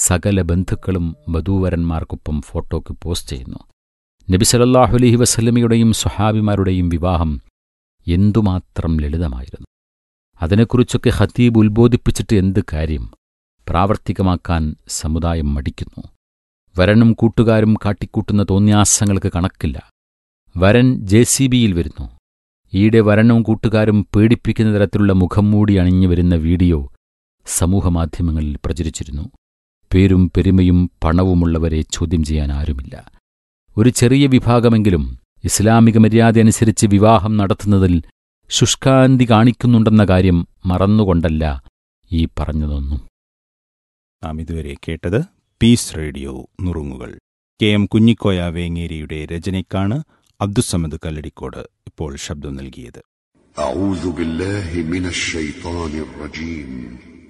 സകല ബന്ധുക്കളും വധൂവരന്മാർക്കൊപ്പം ഫോട്ടോയ്ക്ക് പോസ്റ്റ് ചെയ്യുന്നു നബി സലല്ലാഹു അലൈഹി വസല്ലമയുടെയും സ്വഹാബിമാരുടെയും വിവാഹം എന്തുമാത്രം ലളിതമായിരുന്നു അതിനെക്കുറിച്ചൊക്കെ ഖത്തീബ് ഉത്ബോധിപ്പിച്ചിട്ട് എന്ത് കാര്യം പ്രാവർത്തികമാക്കാൻ സമുദായം മടിക്കുന്നു വരനും കൂട്ടുകാരും കാട്ടിക്കൂട്ടുന്ന തോന്യാസങ്ങൾക്ക് കണക്കില്ല വരൻ ജെ സി ബിയിൽ വരുന്നു ഈയിടെ വരനും കൂട്ടുകാരും പേടിപ്പിക്കുന്ന തരത്തിലുള്ള മുഖം മൂടി അണിഞ്ഞു വരുന്ന വീഡിയോ സമൂഹമാധ്യമങ്ങളിൽ പ്രചരിച്ചിരുന്നു പേരും പെരുമയും പണവുമുള്ളവരെ ചോദ്യം ചെയ്യാൻ ആരുമില്ല ഒരു ചെറിയ വിഭാഗമെങ്കിലും ഇസ്ലാമിക മര്യാദ അനുസരിച്ച് വിവാഹം നടത്തുന്നതിൽ ശുഷ്കാന്തി കാണിക്കുന്നുണ്ടെന്ന കാര്യം മറന്നുകൊണ്ടല്ല ഈ പറഞ്ഞതൊന്നും നാം ഇതുവരെ കേട്ടത് പീസ് റേഡിയോ നുറുങ്ങുകൾ കെ എം കുഞ്ഞിക്കോയ വേങ്ങേരിയുടെ രചനയ്ക്കാണ് അബ്ദുസമദ് കല്ലടിക്കോട് ഇപ്പോൾ ശബ്ദം നൽകിയത് أعوذ بالله من الشيطان الرجيم